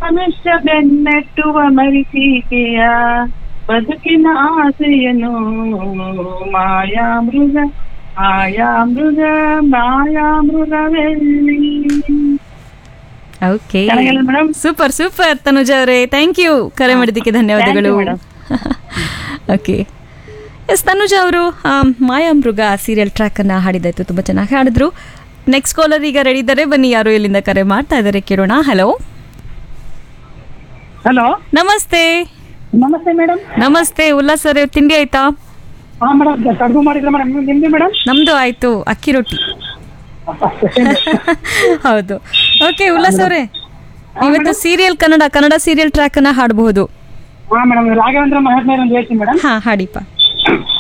ಮಿಶ್ರ ಬೆನ್ನಟ್ಟುವ ಮರಿಸೀಕೆಯ ಬದುಕಿನ ಆಸೆಯನು ಮಾಯಾಮೃಗ ಮಾಯಾಮೃಗ ಮಾಯಾಮೃಗವೆಲ್ಲಿ ಓಕೆ ಚೆನ್ನಾಗಿಲ್ಲ ಮೇಡಮ್ ಸೂಪರ್ ಸೂಪರ್ ತನುಜ ಅವರೇ ಥ್ಯಾಂಕ್ ಯು ಕರೆ ಮಾಡಿದ್ದಕ್ಕೆ ಧನ್ಯವಾದಗಳು Thank you, okay yes Tanuja ಅವರು ಮಾಯಾಮೃಗ ಸೀರಿಯಲ್ ಟ್ರ್ಯಾಕ್ ಅನ್ನ ಹಾಡಿದಾಯ್ತು ತುಂಬಾ ಚೆನ್ನಾಗಿ ಹಾಡಿದ್ರು ನೆಕ್ಸ್ಟ್ ಕಾಲರ್ ಈಗ ರೆಡಿ ಇದ್ದಾರೆ ಬನ್ನಿ ಯಾರು ಇಲ್ಲಿಂದ ಕರೆ ಮಾಡ್ತಾ ಇದ್ದಾರೆ ಕೇಳೋಣ ಹಲೋ ಹಲೋ ನಮಸ್ತೆ ನಮಸ್ತೆ ಮೇಡಮ್ ನಮಸ್ತೆ ಉಲ್ಲಾಸ್ ಅವರೇ ತಿಂಡಿ ಆಯ್ತಾ ಹಾ ಮೇಡಮ್ ಕಡ್ಬು ಮಾಡಿದ್ರೆ ಮೇಡಮ್ ನಿಮ್ದು ಮೇಡಮ್ ನಮ್ದು ಆಯ್ತು ಅಕ್ಕಿ ರೊಟ್ಟಿ ಹೌದು ಓಕೆ ಉಲ್ಲಾಸ್ ಅವರೇ ಇವತ್ತು serial Kannada Kannada serial track ಅನ್ನ ಹಾಡಬಹುದು ಹಾ ಮೇಡಮ್ ರಾಘವೇಂದ್ರ ಮಹಾತ್ಮೇರ್ ಅಂತ ಹೇಳ್ತೀನಿ ಮೇಡಮ್ ಹಾ ಹಾಡಿಪ್ಪ